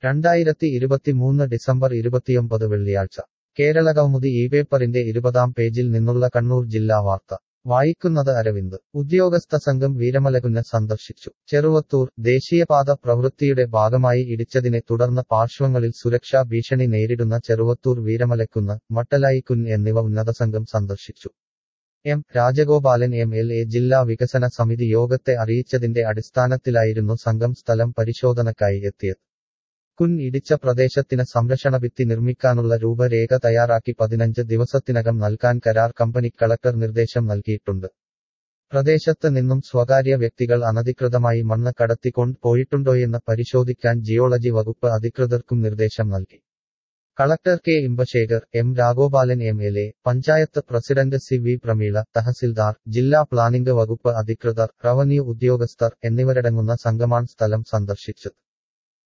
രണ്ടായിരത്തി ഇരുപത്തിമൂന്ന് ഡിസംബർ ഇരുപത്തിയൊമ്പത് വെള്ളിയാഴ്ച കേരള കൗമുദി ഈ പേപ്പറിന്റെ ഇരുപതാം പേജിൽ നിന്നുള്ള കണ്ണൂർ ജില്ലാ വാർത്ത വായിക്കുന്നത് അരവിന്ദ് ഉദ്യോഗസ്ഥ സംഘം വീരമലകുന്ന് സന്ദർശിച്ചു ചെറുവത്തൂർ ദേശീയപാത പ്രവൃത്തിയുടെ ഭാഗമായി ഇടിച്ചതിനെ തുടർന്ന് പാർശ്വങ്ങളിൽ സുരക്ഷാ ഭീഷണി നേരിടുന്ന ചെറുവത്തൂർ വീരമലക്കുന്ന് മട്ടലായിക്കുന്ന് എന്നിവ ഉന്നതസംഘം സന്ദർശിച്ചു M Rajagopalan M L A ജില്ലാ വികസന സമിതി യോഗത്തെ അറിയിച്ചതിന്റെ അടിസ്ഥാനത്തിലായിരുന്നു സംഘം സ്ഥലം പരിശോധനക്കായി എത്തിയത് കുൻ ഇടിച്ച പ്രദേശത്തിന് സംരക്ഷണ ഭിത്തി നിർമ്മിക്കാനുള്ള രൂപരേഖ തയ്യാറാക്കി പതിനഞ്ച് ദിവസത്തിനകം നൽകാൻ കരാർ കമ്പനി കളക്ടർ നിർദ്ദേശം നൽകിയിട്ടുണ്ട് പ്രദേശത്ത് നിന്നും സ്വകാര്യ വ്യക്തികൾ അനധികൃതമായി മണ്ണ് കടത്തിക്കൊണ്ട് പോയിട്ടുണ്ടോയെന്ന് പരിശോധിക്കാൻ ജിയോളജി വകുപ്പ് അധികൃതർക്കും നിർദ്ദേശം നൽകി collector K Imbasekar M Rajagopalan M L A panchayat president C V Prameela tahsildar ജില്ലാ പ്ലാനിംഗ് വകുപ്പ് അധികൃതർ റവന്യൂ ഉദ്യോഗസ്ഥർ എന്നിവരടങ്ങുന്ന സംഘമാണ് സ്ഥലം സന്ദർശിച്ചത്